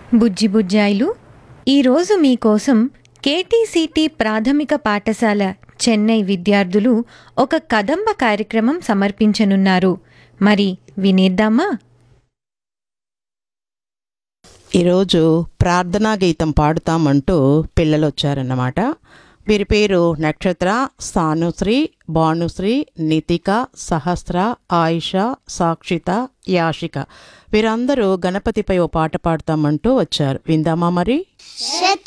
బుజ్జి బుజ్జాయిలు ఈరోజు మీకోసం కేటీసీటీ ప్రాథమిక పాఠశాల చెన్నై విద్యార్థులు ఒక కదంబ కార్యక్రమం సమర్పించనున్నారు మరి వినేద్దామా ఈరోజు ప్రార్థనా గీతం పాడుతామంటూ పిల్లలు వచ్చారన్నమాట వీరి పేరు నక్షత్ర సానుశ్రీ భానుశ్రీ నితిక సహస్ర ఆయిష సాక్షిత యాషిక వీరందరూ గణపతిపై ఓ పాట పాడతామంటూ వచ్చారు విందామా మరి శత